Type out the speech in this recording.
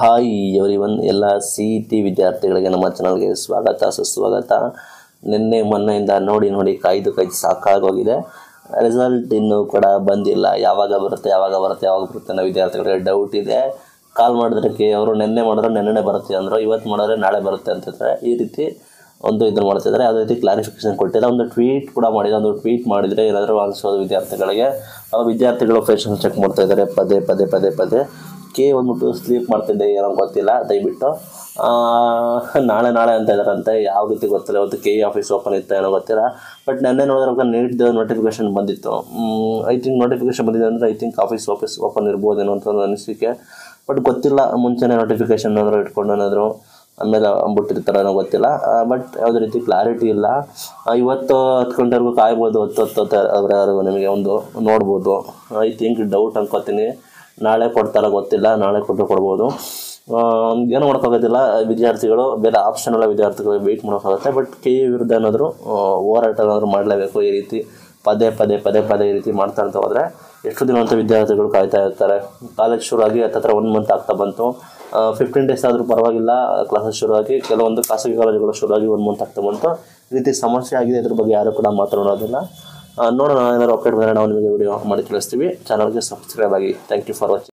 hi everyone ಎಲ್ಲ C E T ವಿದ್ಯಾರ್ಥಿಗಳಿಗೆ ನಮ್ಮ ಚಾನಲ್ಗೆ ಸ್ವಾಗತ ಸುಸ್ವಾಗತ ನಿನ್ನೆ ಮೊನ್ನೆಯಿಂದ ನೋಡಿ ನೋಡಿ ಕಾಯ್ದು ಕಾಯ್ದು ಸಾಕಾಗೋಗಿದೆ ರಿಸಲ್ಟ್ ಇನ್ನೂ ಕೂಡ ಬಂದಿಲ್ಲ ಯಾವಾಗ ಬರುತ್ತೆ ಯಾವಾಗ ಬರುತ್ತೆ ಯಾವಾಗ ಬರುತ್ತೆ ಅನ್ನೋ ವಿದ್ಯಾರ್ಥಿಗಳಿಗೆ ಡೌಟ್ ಇದೆ ಕಾಲ್ ಮಾಡಿದ್ರೆ ಕೆ ಅವರು ನಿನ್ನೆ ಮಾಡಿದ್ರೆ ನೆನ್ನೆ ಬರುತ್ತೆ ಅಂದರು ಇವತ್ತು ಮಾಡಿದ್ರೆ ನಾಳೆ ಬರುತ್ತೆ ಅಂತಿದ್ದಾರೆ ಈ ರೀತಿ ಒಂದು ಇದನ್ನು ಮಾಡ್ತಿದ್ದಾರೆ ಯಾವುದೇ ರೀತಿ ಕ್ಲಾರಿಫಿಕೇಶನ್ ಕೊಟ್ಟಿಲ್ಲ ಒಂದು ಟ್ವೀಟ್ ಕೂಡ ಮಾಡಿದ ಒಂದು ಟ್ವೀಟ್ ಮಾಡಿದರೆ ಏನಾದರೂ ಅನಿಸೋದು ವಿದ್ಯಾರ್ಥಿಗಳಿಗೆ ಆ ವಿದ್ಯಾರ್ಥಿಗಳು ಫೇಶನ್ ಚೆಕ್ ಮಾಡ್ತಾ ಇದ್ದಾರೆ ಪದೇ ಪದೇ ಪದೇ ಪದೇ ಕೆ ಬಂದ್ಬಿಟ್ಟು ಸ್ಲೀಪ್ ಮಾಡ್ತಿದ್ದೆ ಏನೋ ಗೊತ್ತಿಲ್ಲ ದಯವಿಟ್ಟು ಆ, ನಾಳೆ ನಾಳೆ ಅಂತ ಇದ್ದಾರಂತೆ ಯಾವ ರೀತಿ ಗೊತ್ತಿಲ್ಲ ಇವತ್ತು ಕೆ ಇ ಆಫೀಸ್ ಓಪನ್ ಇತ್ತು ಏನೋ ಗೊತ್ತಿಲ್ಲ ಬಟ್ ನೆನ್ನೆ ನೋಡಿದ್ರೆ ನೀಟ್ ನೋಟಿಫಿಕೇಶನ್ ಬಂದಿತ್ತು ಐ ಥಿಂಕ್ ನೋಟಿಫಿಕೇಶನ್ ಬಂದಿದೆ ಅಂದರೆ I think office office open ಇರ್ಬೋದೇನೋ ಅಂತ ಒಂದು ಅನಿಸಿಕೆ ಬಟ್ ಗೊತ್ತಿಲ್ಲ ಮುಂಚೆನೇ ನೋಟಿಫಿಕೇಶನ್ ಏನಾದ್ರು ಇಟ್ಕೊಂಡು ಏನಾದರೂ ಆಮೇಲೆ ಬಿಟ್ಟಿರ್ತಾರೋ ಏನೋ ಗೊತ್ತಿಲ್ಲ ಬಟ್ ಯಾವುದೇ ರೀತಿ ಕ್ಲಾರಿಟಿ ಇಲ್ಲ ಆ, ಇವತ್ತು ಹತ್ತು ಗಂಟೆವರೆಗೂ ಕಾಯ್ಬೋದು ಹತ್ತು ಹತ್ತು ಹತ್ತುವರೆವರೆಗೂ ನಿಮಗೆ ಒಂದು ನೋಡ್ಬೋದು ಐ ಥಿಂಕ್ ಡೌಟ್ ಅನ್ಕೋತೀನಿ ನಾಳೆ ಕೊಡ್ತಾರೋ ಗೊತ್ತಿಲ್ಲ ನಾಳೆ ಕೊಟ್ಟರು ಕೊಡ್ಬೋದು ಆ, ಏನೂ ಮಾಡೋಕ್ಕಾಗೋದಿಲ್ಲ ವಿದ್ಯಾರ್ಥಿಗಳು ಬೇರೆ ಆಪ್ಷನ್ ಎಲ್ಲ ವಿದ್ಯಾರ್ಥಿಗಳು ವೆಯ್ಟ್ ಮಾಡೋಕ್ಕಾಗುತ್ತೆ ಬಟ್ ಕೆ ಇ ವಿರುದ್ಧ ಏನಾದರೂ ಆ, ಹೋರಾಟ ಏನಾದರೂ ಮಾಡಲೇಬೇಕು ಈ ರೀತಿ ಪದೇ ಪದೇ ಪದೇ ಪದೇ ಈ ರೀತಿ ಮಾಡ್ತಾ ಅಂತ ಹೋದರೆ ಎಷ್ಟು ದಿನ ಅಂತ ವಿದ್ಯಾರ್ಥಿಗಳು ಕಾಯ್ತಾ ಇರ್ತಾರೆ ಕಾಲೇಜ್ ಶುರುವಾಗಿ ಹತ್ತತ್ರ ಒನ್ ಮಂತ್ ಆಗ್ತಾ ಬಂತು ಫಿಫ್ಟೀನ್ ಡೇಸ್ ಆದರೂ ಪರವಾಗಿಲ್ಲ ಕ್ಲಾಸಸ್ ಶುರುವಾಗಿ ಕೆಲವೊಂದು ಖಾಸಗಿ ಕಾಲೇಜುಗಳು ಶುರುವಾಗಿ ಒನ್ ಮಂತ್ ಆಗ್ತಾ ಬಂತು ಈ ರೀತಿ ಸಮಸ್ಯೆ ಆಗಿದೆ ಇದ್ರ ಬಗ್ಗೆ ಯಾರು ಕೂಡ ಮಾತನಾಡೋದಿಲ್ಲ ಆ, ನೋಡೋಣ ಏನಾದ್ರು ಅಪ್ಡೇಟ್ ಬಂದರೆ ನಾವು ನಿಮಗೆ ವಿಡಿಯೋ ಮಾಡಿ ತಿಳಿಸ್ತೀವಿ ಚಾನಲ್ಗೆ ಸಬ್ಸ್ಕ್ರೈಬ್ ಆಗಿ ಥ್ಯಾಂಕ್ ಯು ಫಾರ್ ವಾಚಿಂಗ್